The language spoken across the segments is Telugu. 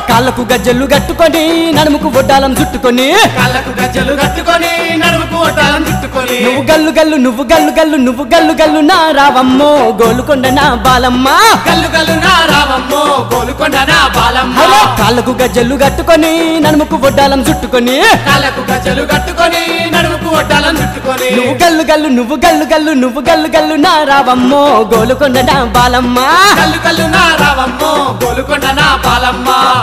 కాళ్ళకు గజ్జలు కట్టుకొని నడుముకు ఒడ్డాలం చుట్టుకొని కాళ్ళకు గజ్జలు కట్టుకొని నడుముకు ఒట్టాలను చుట్టుకొని నువ్వు గల్లు గల్లు నువ్వు గల్లు గల్లు నువ్వు గల్లు గల్లు నా రావమ్మో గోలుకొండ నా బాలమ్మ కల్లు కల్లు నా రామమ్మో గోలుకొండ నా బాలమ్మ హలో కాళ్ళకు గజ్జలు కట్టుకొని నడుముకు ఒడ్డాలం చుట్టుకొని కాళ్ళకు గజ్జలు కట్టుకొని నడుముకు ఒట్టాలను చుట్టుకొని నువ్వు గల్లు గల్లు నువ్వు గల్లు గల్లు నువ్వు గల్లు గల్లు నా రావమ్మో గోలుకొండ నా బాలమ్మ కల్లు కల్లు నా రామమ్మో గోలుకొండ నా బాలమ్మ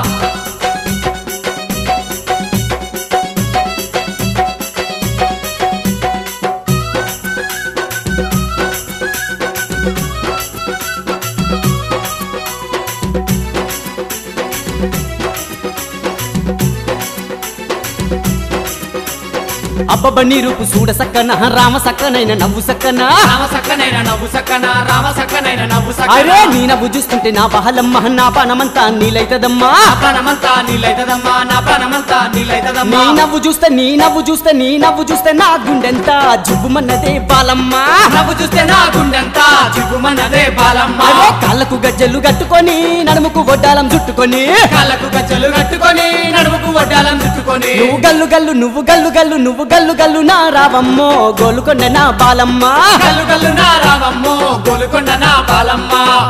అబ్బబ్బ నీ రూపు చూడ సక్కన రామ సక్కనైన నవ్వు సక్కన రామ సక్కనైన నవ్వు సక్కన రామ సక్కనైన నవ్వు అరే సక్కన నీ నవ్వు చూస్తుంటే నా బహలమ్మ నా పానమంతా నీలైతదమ్మా నా ప్రాణమంతా నీలైతదమ్మా నా ప్రాణమంతా నీ నీలైతదమ్మా నవ్వు చూస్తే నీ నవ్వు చూస్తే నీ నవ్వు చూస్తే నా గుండెంత జువ్వుమన్నదే బాలమ్మ నవ్వు చూస్తే నా గుండెంతా జివ్వుమన్నదే బాలమ్మ అరే కాళ్ళకు గజ్జలు కట్టుకొని నడుముకు వడ్డాలం చుట్టుకొని కాళ్ళకు గజ్జలు కట్టుకొని నడుముకు వడ్డాలను చుట్టుకొని నువ్వు గల్లు గల్లు నువ్వు గల్లు గల్లు నువ్వు గల్లు గల్లు నా రావమ్మో గోలుకొండ నా బాలమ్మ కల్లు కల్లు నా రామమ్మో గోలుకొండ నా బాలమ్మ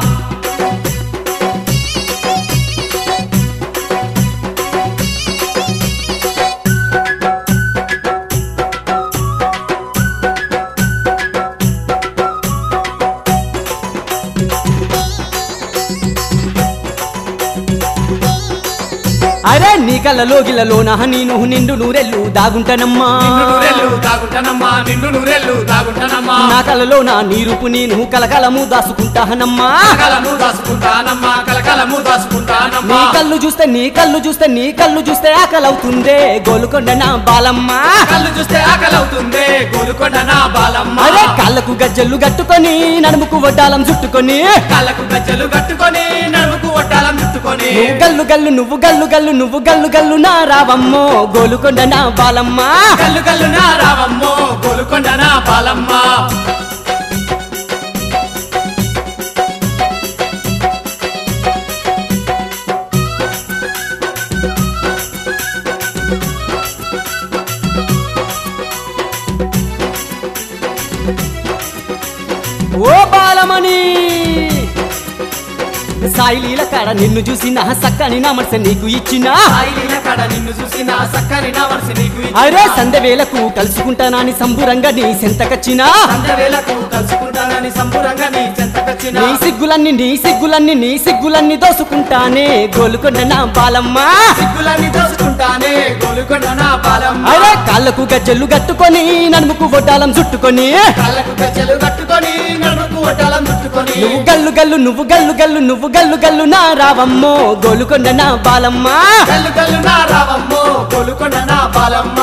అరే నీ కళ్ళలో గిల్లలో నేను నిండు నూరెళ్ళు దాగుంటానమ్మా నిన్ను నూరెళ్ళు దాగుంటానమ్మా నిన్ను నూరెళ్ళు దాగుంటానమ్మా నా కళ్ళలో నా నీరుపు నేను కలకలము దాసుకుంటానమ్మా కలకలము దాసుకుంటానమ్మా కలకలము నీ దాసుకుంటానమ్మా కళ్ళు చూస్తే నీ కళ్ళు చూస్తే నీ కళ్ళు చూస్తే ఆకలవుతుందే గోలుకొండ నా బాలమ్మ కళ్ళు చూస్తే ఆకలవుతుంది గోలుకొండ నా బాలమ్మ అరే కాళ్ళకు గజ్జలు కట్టుకొని నడుముకు వడ్డాలం చుట్టుకొని కాళ్ళకు గజ్జలు కట్టుకొని నడుముకు ఒట్టాలను చుట్టుకొని నువ్వు గల్లు గల్లు నువ్వు గల్లు గల్లు నువ్వు గల్లు గల్లు నా రావమ్మో గోలుకొండ నా బాలమ్మ కల్లు కల్లు నా రామమ్మో గోలుకొండ నా బాలమ్మ ఓ బాలమణి సాయిలీల కాడ నిన్ను చూసి నా సక్కని నా మనసు నీకు ఇచ్చిన సాయిలీల కాడ నిన్ను చూసి నా సక్కని నా మనసు నీకు ఇచ్చిన. అరే సందవేలకు కలుసుకుంటానని సంబురంగా నీ సెంతకచ్చిన సంధ్యవేళకు కలుసుకుంటానని సంబురంగా నీ చెంతకొచ్చిన నీ సిగ్గులన్నీ నీ సిగ్గులన్నీ నీ సిగ్గులన్నీ దోసుకుంటానే గోలుకొండ నా బాలమ్మ సిగ్గులన్నీ దోసుకుంటానే గోలుకొండ నా బాలమ్మ అరే కాళ్ళకు గజ్జలు కట్టుకొని నడుముకు వడ్డాలం చుట్టుకొని కాళ్ళకు గజ్జలు కట్టుకొని నడుముకు ఒట్టాలను చుట్టుకొని నువ్వు గల్లు గల్లు నువ్వు గల్లు గల్లు నువ్వు గల్లు గల్లు నా రావమ్మో గోలుకొండ నా బాలమ్మ కల్లు కల్లు నా రావమ్మో గోలుకొండ నా బాలమ్మ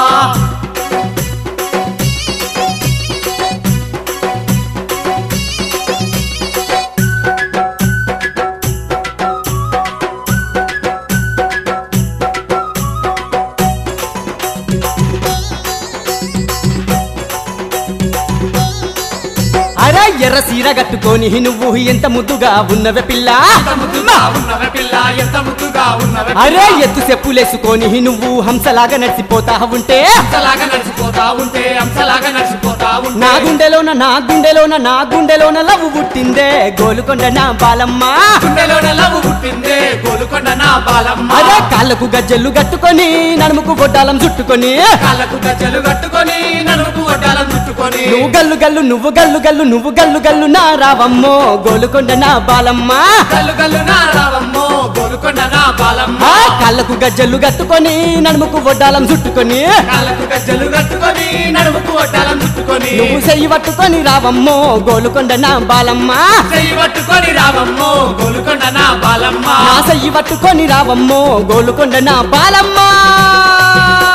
అరే ఎర్ర సీర కట్టుకొని నువ్వు ఎంత ముద్దుగా ఉన్నవే పిల్ల ఎంత ముద్దుగా ఉన్నవే పిల్ల ఎంత ముద్దుగా ఉన్నవే అరే ఎత్తు చెప్పులేసుకొని నువ్వు హంసలాగా నడిచిపోతా ఉంటే అంతలాగా నడిచిపోతా ఉంటే అంతలాగా నడిచిపోతా ఉంటే నా గుండెలోన నా గుండెలోన నా గుండెలోన లవ్వు పుట్టిందే గోలుకొండ నా బాలమ్మ గుండెలోన లవ్వు పుట్టిందే గోలుకొండ నా బాలమ్మ అరే కాళ్ళకు గజ్జలు కట్టుకొని నడుముకు బొడ్డాలం చుట్టుకొని కాళ్ళకు గజ్జలు కట్టుకొని నడుముకు ఒడ్డాలను చుట్టుకొని నువ్వు గల్లు గల్లు నువ్వు గల్లు గల్లు నువ్వు గల్లు గల్లు నా రావమ్మో గోలుకొండ నా బాలమ్మ కల్లు కల్లు నా రావమ్మో గోలుకొండ నా బాలమ్మ ఆ కాళ్ళకు గజ్జలు కట్టుకొని నడుముకు వడ్డాలం చుట్టుకొని కాళ్ళకు గజ్జలు కట్టుకొని నడుముకు ఒడ్డాలను చుట్టుకొని నువ్వు చెయ్యి పట్టుకొని రావమ్మో గోలుకొండ నా బాలమ్మ చెయ్యి పట్టుకొని రావమ్మో గోలుకొండ నా బాలమ్మ నా చెయ్యి పట్టుకొని రావమ్మో గోలుకొండ నా బాలమ్మ